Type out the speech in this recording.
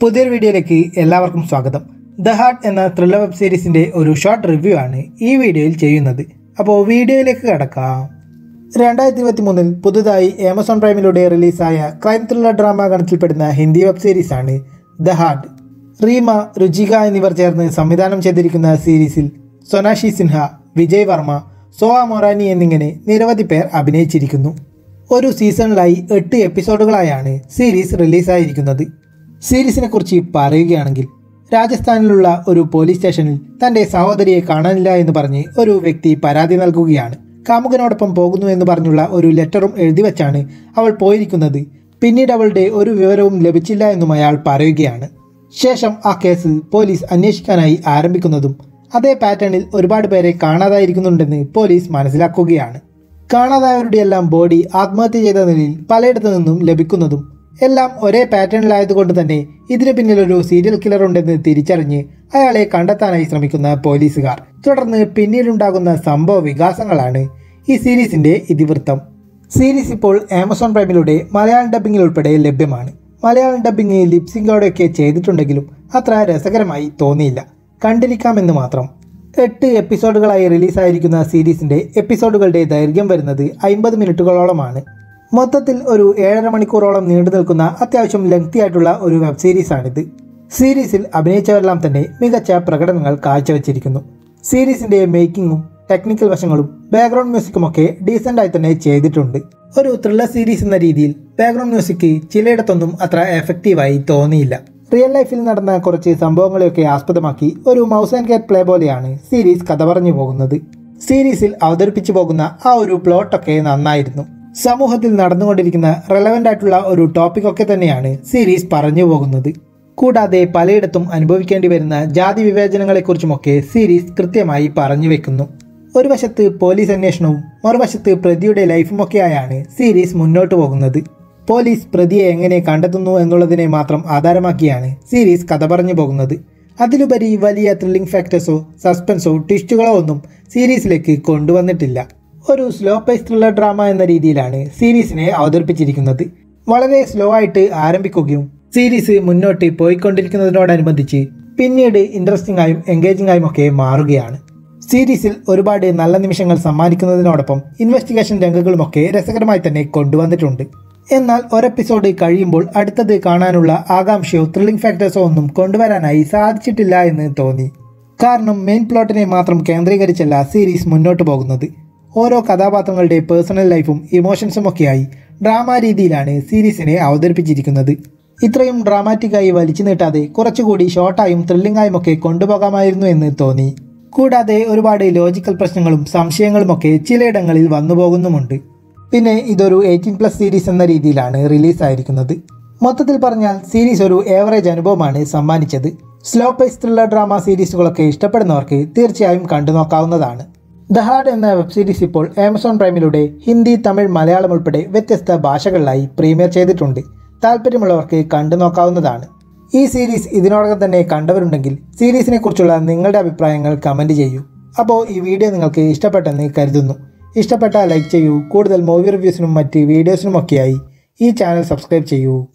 പുതിയൊരു വീഡിയോയിലേക്ക് എല്ലാവർക്കും സ്വാഗതം ദ ഹാർട്ട് എന്ന ത്രില്ലർ വെബ് സീരീസിൻ്റെ ഒരു ഷോർട്ട് റിവ്യൂ ആണ് ഈ വീഡിയോയിൽ ചെയ്യുന്നത് അപ്പോൾ വീഡിയോയിലേക്ക് കടക്കാം രണ്ടായിരത്തി ഇരുപത്തി മൂന്നിൽ പുതുതായി ആമസോൺ പ്രൈമിലൂടെ റിലീസായ ക്രൈം ത്രില്ലർ ഡ്രാമ ഗണത്തിൽപ്പെടുന്ന ഹിന്ദി വെബ് സീരീസാണ് ദ ഹാർട്ട് റീമ രുചിക എന്നിവർ ചേർന്ന് സംവിധാനം ചെയ്തിരിക്കുന്ന സീരീസിൽ സൊനാഷി സിൻഹ വിജയ് വർമ്മ സോഹ മൊറാനി എന്നിങ്ങനെ നിരവധി പേർ അഭിനയിച്ചിരിക്കുന്നു ഒരു സീസണിലായി എട്ട് എപ്പിസോഡുകളായാണ് സീരീസ് റിലീസായിരിക്കുന്നത് സീരീസിനെ കുറിച്ച് പറയുകയാണെങ്കിൽ രാജസ്ഥാനിലുള്ള ഒരു പോലീസ് സ്റ്റേഷനിൽ തന്റെ സഹോദരിയെ കാണാനില്ല എന്ന് പറഞ്ഞ് ഒരു വ്യക്തി പരാതി നൽകുകയാണ് കാമുകനോടൊപ്പം പോകുന്നു എന്ന് പറഞ്ഞുള്ള ഒരു ലെറ്ററും എഴുതി വെച്ചാണ് അവൾ പോയിരിക്കുന്നത് പിന്നീട് അവളുടെ ഒരു വിവരവും ലഭിച്ചില്ല എന്നും അയാൾ പറയുകയാണ് ശേഷം ആ കേസ് പോലീസ് അന്വേഷിക്കാനായി ആരംഭിക്കുന്നതും അതേ പാറ്റേണിൽ ഒരുപാട് പേരെ കാണാതായിരിക്കുന്നുണ്ടെന്ന് പോലീസ് മനസ്സിലാക്കുകയാണ് കാണാതായവരുടെ എല്ലാം ബോഡി ആത്മഹത്യ ചെയ്ത നിലയിൽ പലയിടത്തു നിന്നും ലഭിക്കുന്നതും എല്ലാം ഒരേ പാറ്റേണിലായതുകൊണ്ട് തന്നെ ഇതിന് പിന്നിൽ ഒരു സീരിയൽ കില്ലർ ഉണ്ടെന്ന് തിരിച്ചറിഞ്ഞ് അയാളെ കണ്ടെത്താനായി ശ്രമിക്കുന്ന പോലീസുകാർ തുടർന്ന് പിന്നീടുണ്ടാകുന്ന സംഭവ വികാസങ്ങളാണ് ഈ സീരീസിന്റെ ഇതിവൃത്തം സീരീസ് ഇപ്പോൾ ആമസോൺ പ്രൈമിലൂടെ മലയാളം ഡബ്ബിംഗിൽ ഉൾപ്പെടെ ലഭ്യമാണ് മലയാളം ഡബ്ബിംഗ് ലിപ്സിംഗോടെയൊക്കെ ചെയ്തിട്ടുണ്ടെങ്കിലും അത്ര രസകരമായി തോന്നിയില്ല കണ്ടിരിക്കാമെന്ന് മാത്രം എട്ട് എപ്പിസോഡുകളായി റിലീസായിരിക്കുന്ന സീരീസിന്റെ എപ്പിസോഡുകളുടെ ദൈർഘ്യം വരുന്നത് അമ്പത് മിനിറ്റുകളോളമാണ് മൊത്തത്തിൽ ഒരു ഏഴര മണിക്കൂറോളം നീണ്ടു നിൽക്കുന്ന അത്യാവശ്യം ലെങ്തി ആയിട്ടുള്ള ഒരു വെബ് സീരീസാണിത് സീരീസിൽ അഭിനയിച്ചവരെല്ലാം തന്നെ മികച്ച പ്രകടനങ്ങൾ കാഴ്ചവെച്ചിരിക്കുന്നു സീരീസിന്റെ മേക്കിങ്ങും ടെക്നിക്കൽ വശങ്ങളും ബാക്ക്ഗ്രൗണ്ട് മ്യൂസിക്കും ഒക്കെ ഡീസൻ്റ് ആയി തന്നെ ചെയ്തിട്ടുണ്ട് ഒരു ത്രില്ലർ സീരീസ് എന്ന രീതിയിൽ ബാക്ക്ഗ്രൗണ്ട് മ്യൂസിക് ചിലയിടത്തൊന്നും അത്ര എഫക്റ്റീവായി തോന്നിയില്ല റിയൽ ലൈഫിൽ നടന്ന കുറച്ച് സംഭവങ്ങളെയൊക്കെ ആസ്പദമാക്കി ഒരു മൗസ് ആൻഡ് കാറ്റ് പ്ലേ പോലെയാണ് സീരീസ് കഥ പറഞ്ഞു പോകുന്നത് സീരീസിൽ അവതരിപ്പിച്ചു പോകുന്ന ആ ഒരു പ്ലോട്ടൊക്കെ നന്നായിരുന്നു സമൂഹത്തിൽ നടന്നുകൊണ്ടിരിക്കുന്ന റെലവൻ്റ് ആയിട്ടുള്ള ഒരു ടോപ്പിക്കൊക്കെ തന്നെയാണ് സീരീസ് പറഞ്ഞു പോകുന്നത് കൂടാതെ പലയിടത്തും അനുഭവിക്കേണ്ടി വരുന്ന ജാതി വിവേചനങ്ങളെക്കുറിച്ചുമൊക്കെ സീരീസ് കൃത്യമായി പറഞ്ഞു വെക്കുന്നു ഒരു വശത്ത് പോലീസ് അന്വേഷണവും മറുവശത്ത് പ്രതിയുടെ ലൈഫുമൊക്കെയായാണ് സീരീസ് മുന്നോട്ട് പോകുന്നത് പോലീസ് പ്രതിയെ എങ്ങനെ കണ്ടെത്തുന്നു എന്നുള്ളതിനെ മാത്രം ആധാരമാക്കിയാണ് സീരീസ് കഥ പറഞ്ഞു പോകുന്നത് അതിലുപരി വലിയ ത്രില്ലിംഗ് ഫാക്ടേഴ്സോ സസ്പെൻസോ ട്വിസ്റ്റുകളോ ഒന്നും സീരീസിലേക്ക് കൊണ്ടുവന്നിട്ടില്ല ഒരു സ്ലോ പേസ് ത്രില്ലർ ഡ്രാമ എന്ന രീതിയിലാണ് സീരീസിനെ അവതരിപ്പിച്ചിരിക്കുന്നത് വളരെ സ്ലോ ആയിട്ട് ആരംഭിക്കുകയും സീരീസ് മുന്നോട്ട് പോയിക്കൊണ്ടിരിക്കുന്നതിനോടനുബന്ധിച്ച് പിന്നീട് ഇൻട്രസ്റ്റിംഗ് ആയും എൻഗേജിംഗ് ആയും ഒക്കെ മാറുകയാണ് സീരീസിൽ ഒരുപാട് നല്ല നിമിഷങ്ങൾ സമ്മാനിക്കുന്നതിനോടൊപ്പം ഇൻവെസ്റ്റിഗേഷൻ രംഗങ്ങളുമൊക്കെ രസകരമായി തന്നെ കൊണ്ടുവന്നിട്ടുണ്ട് എന്നാൽ ഒരെപ്പിസോഡ് കഴിയുമ്പോൾ അടുത്തത് കാണാനുള്ള ആകാംക്ഷയോ ത്രില്ലിംഗ് ഫാക്ടേഴ്സോ ഒന്നും കൊണ്ടുവരാനായി സാധിച്ചിട്ടില്ല എന്ന് തോന്നി കാരണം മെയിൻ പ്ലോട്ടിനെ മാത്രം കേന്ദ്രീകരിച്ചല്ല സീരീസ് മുന്നോട്ട് പോകുന്നത് ഓരോ കഥാപാത്രങ്ങളുടെ പേഴ്സണൽ ലൈഫും ഇമോഷൻസും ഒക്കെയായി ഡ്രാമ രീതിയിലാണ് സീരീസിനെ അവതരിപ്പിച്ചിരിക്കുന്നത് ഇത്രയും ഡ്രാമാറ്റിക്കായി വലിച്ചു നീട്ടാതെ കുറച്ചുകൂടി ഷോർട്ടായും ത്രില്ലിംഗായും ഒക്കെ കൊണ്ടുപോകാമായിരുന്നു എന്ന് തോന്നി കൂടാതെ ഒരുപാട് ലോജിക്കൽ പ്രശ്നങ്ങളും സംശയങ്ങളുമൊക്കെ ചിലയിടങ്ങളിൽ വന്നു പോകുന്നുമുണ്ട് പിന്നെ ഇതൊരു എയ്റ്റീൻ പ്ലസ് സീരീസ് എന്ന രീതിയിലാണ് റിലീസായിരിക്കുന്നത് മൊത്തത്തിൽ പറഞ്ഞാൽ സീരീസ് ഒരു ഏവറേജ് അനുഭവമാണ് സമ്മാനിച്ചത് സ്ലോ പേസ് ത്രില്ലർ ഡ്രാമ സീരീസുകളൊക്കെ ഇഷ്ടപ്പെടുന്നവർക്ക് തീർച്ചയായും കണ്ടു നോക്കാവുന്നതാണ് ദ ഹാർഡ് എന്ന വെബ് സീരീസ് ഇപ്പോൾ ആമസോൺ പ്രൈമിലൂടെ ഹിന്ദി തമിഴ് മലയാളം ഉൾപ്പെടെ വ്യത്യസ്ത ഭാഷകളിലായി പ്രീമിയർ ചെയ്തിട്ടുണ്ട് താല്പര്യമുള്ളവർക്ക് കണ്ടു നോക്കാവുന്നതാണ് ഈ സീരീസ് ഇതിനോടകം തന്നെ കണ്ടവരുണ്ടെങ്കിൽ സീരീസിനെ കുറിച്ചുള്ള നിങ്ങളുടെ അഭിപ്രായങ്ങൾ കമൻറ്റ് ചെയ്യൂ അപ്പോൾ ഈ വീഡിയോ നിങ്ങൾക്ക് ഇഷ്ടപ്പെട്ടെന്ന് കരുതുന്നു ഇഷ്ടപ്പെട്ടാൽ ലൈക്ക് ചെയ്യൂ കൂടുതൽ മൂവി റിവ്യൂസിനും മറ്റ് വീഡിയോസിനുമൊക്കെയായി ഈ ചാനൽ സബ്സ്ക്രൈബ് ചെയ്യൂ